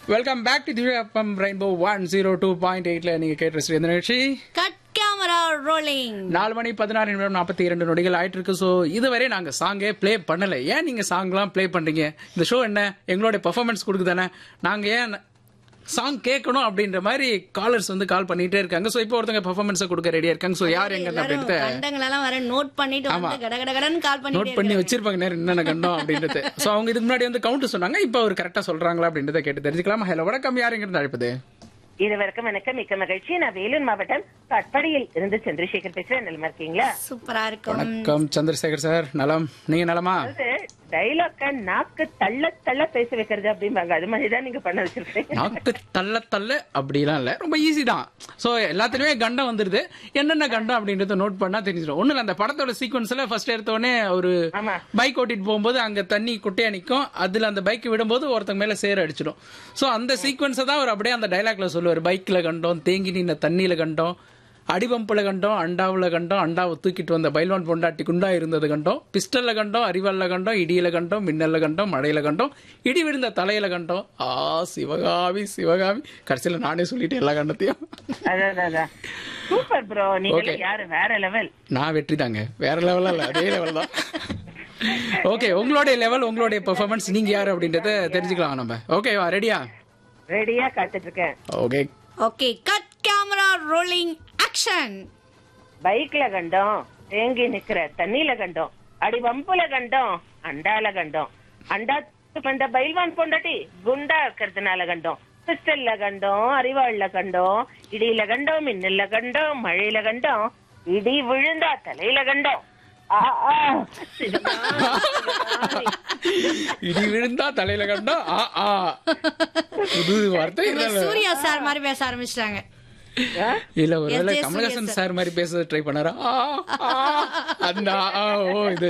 Welcome back to திவ்யாப்பம் rainbow one zero two point எயிட்ல நீங்க கேட்டு இந்த நிகழ்ச்சி கட் கேமரா ரோலிங் நாலு மணி பதினாறு நிமிடம் நாற்பத்தி இரண்டு நொடிகள் ஆயிட்டு இருக்கு ஸோ இதுவரை நாங்க சாங்கே ப்ளே பண்ணல ஏன் நீங்க சாங்லாம் ப்ளே பண்றீங்க இந்த ஷோ என்ன எங்களுடைய பெர்ஃபார்மன்ஸ் கொடுக்குதானே நாங்க ஏன் சாங் கேட்கணும் அப்படின்ற மாதிரி காலர்ஸ் வந்து கால் பண்ணிட்டே இருக்காங்க ஸோ இப்போ ஒருத்தங்க பெர்ஃபார்மன்ஸ் கொடுக்க ரெடியா இருக்காங்க ஸோ யார் எங்க எல்லாரும் அப்படின்றத கண்டங்களெல்லாம் வர நோட் பண்ணிட்டு வந்து கட கட கடன்னு கால் நோட் பண்ணிட்டு பண்ணி வச்சிருப்பாங்க நேரம் என்னென்ன கண்டோம் அப்படின்றது சோ அவங்க இதுக்கு முன்னாடி வந்து கவுண்ட் சொன்னாங்க இப்போ அவர் கரெக்டா சொல்றாங்களா அப்படின்றத கேட்டு தெரிஞ்சுக்கலாம் ஹலோ வணக்கம் யார் எங்கிருந்து அழைப்பது இருவருக்கும் வணக்கம் மிக்க மகிழ்ச்சி நான் வேலூர் மாவட்டம் கட்படியில் இருந்து சந்திரசேகர் பேசுறேன் நிலமா இருக்கீங்களா சூப்பரா இருக்கும் வணக்கம் சந்திரசேகர் சார் நலம் நீங்க நலமா டைலாக்க நாக்கு தள்ள தள்ள பேச வைக்கிறது அப்படிம்பாங்க அது மாதிரி தான் நீங்க பண்ண வச்சிருக்கீங்க நாக்கு தள்ள தள்ள அப்படிலாம் இல்ல ரொம்ப ஈஸி தான் சோ எல்லாத்துலயுமே கண்டம் வந்துருது என்னென்ன கண்டம் அப்படின்றத நோட் பண்ணா தெரிஞ்சிடும் ஒண்ணு இல்ல அந்த படத்தோட சீக்வன்ஸ்ல ஃபர்ஸ்ட் எடுத்த உடனே ஒரு ஆமா. பைக் ஓட்டிட்டு போகும்போது அங்க தண்ணி குட்டையா நிக்கும் அதுல அந்த பைக் விடும்போது ஒருத்தங்க மேல சேர அடிச்சிடும் சோ அந்த சீக்வன்ஸை தான் அவர் அப்படியே அந்த டைலாக்ல சொல்லுவார் பைக்ல கண்டோம் தேங்கி நின்ன தண்ணியில கண்டோம் அடிபம்புல கண்டோம் அண்டாவுல கண்டோம் அண்டாவை தூக்கிட்டு வந்த பைல்வான் பொண்டாட்டி குண்டா இருந்தது கண்டோம் பிஸ்டல்ல கண்டோம் அரிவாள்ல கண்டோம் இடியில கண்டோம் மின்னல்ல கண்டோம் மழையில கண்டோம் இடி விழுந்த தலையில கண்டோம் ஆ சிவகாமி சிவகாமி கடைசியில நானே சொல்லிட்டு எல்லா கண்டத்தையும் அதான் அதான் சூப்பர் ப்ரோ நீங்க Okay. யாரு வேற லெவல் நான் வெற்றி தாங்க வேற லெவலா இல்ல அதே லெவல் தான் ஓகே உங்களுடைய லெவல் உங்களுடைய பெர்ஃபார்மன்ஸ் நீங்க யாரு அப்படின்றத தெரிஞ்சுக்கலாம் நம்ம ஓகேவா ரெடியா ரெடியா காத்துட்டு இருக்கேன் okay okay cut camera rolling action பைக்ல கண்டோம் தேங்கி நிக்கிற தண்ணியில கண்டோம் அடி வம்புல கண்டோம் அண்டால கண்டோம் அண்டா பண்ட பைல்வான் பொண்டாட்டி குண்டா இருக்கிறதுனால கண்டோம் பிஸ்டல்ல கண்டோம் அறிவாள்ல கண்டோம் இடியில கண்டோம் மின்னல்ல கண்டோம் மழையில கண்டோம் இடி விழுந்தா தலையில கண்டோம் ஆ, ஆ, சிவகாமி, சிவகாமி. இடி விழுந்தா தலையில கண்டா ஆ ஆ புது வார்த்தை இல்ல இல்ல. சூர்யா சார் மாதிரி பேச ஆரம்பிச்சிட்டாங்க ஆ? இல்ல ஒருவேளை yes, yes, Kamal Haasan yes. Sir மாதிரி பேச ட்ரை பண்ணாரா ஆ, ஆ, அந்த ஆ, ஆ, ஓ இது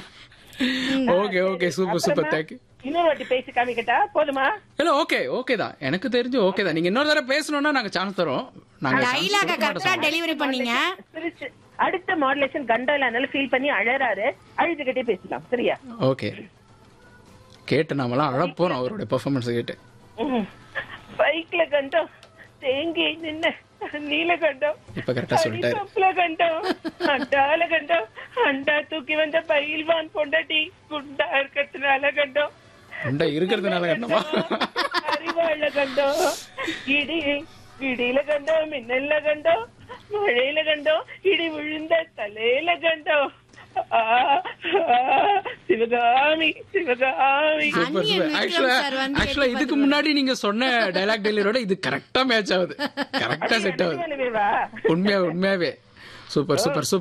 ஓகே ஓகே சூப்பர் சூப்பர் அப்புறமா தேங்க்யூ இன்னொரு வாட்டி பேசி காமிக்கட்டா போதுமா இல்ல ஓகே ஓகே தான் எனக்கு தெரிஞ்சு ஓகே தான் நீங்க இன்னொரு தடவை பேசணும்னா நாங்க சான்ஸ் தரோம் நாங்க chance டைலாக கொடுக்க மாட்டோம். கரெக்டா டெலிவரி பண்ணீங்க சிரிச்சு அடுத்த மாடுலேஷன் கண்டோல அதனால ஃபீல் பண்ணி அழறாரு அழுதுகிட்டே பேசலாம் சரியா ஓகே கேட்டு நாமெல்லாம் அழப்போறோம் அவருடைய பெர்ஃபார்மன்ஸ் கேட்டு பைக்ல கண்டோம் தேங்கி நின்ன நீல கண்டோம் இப்ப கரெக்டா சொல்லிட்டாரு அடிப்பம்புல கண்டோம் அண்டால கண்டோம் அண்டா தூக்கி வந்த பயில்வான் பொண்டாட்டி குண்டா இருக்கிறதுனால கண்டோம் உண்டை இருக்கிறதுனால கண்டமா அறிவாள கண்டோம் இடி இடியில கண்டோம் மின்னல்ல கண்டோம் மழையில கண்டோம் இடி விழுந்த தலையில கண்டோம் ஆ, ஆ, சிவகாமி சிவகாமி சூப்பர் அந்நியன் சூப்பர் விக்ரம் ஆக்சுவலா sir வந்து ஆக்சுவலா இதுக்கு முன்னாடி நீங்க சொன்ன டைலாக் டெலிவரியோட இது கரெக்டா மேட்ச் ஆகுது கரெக்டா செட் ஆகுது நிஜமாலுமேவா? உண்மையா உண்மையாவே சூப்பர் சூப்பர் சூப்பர்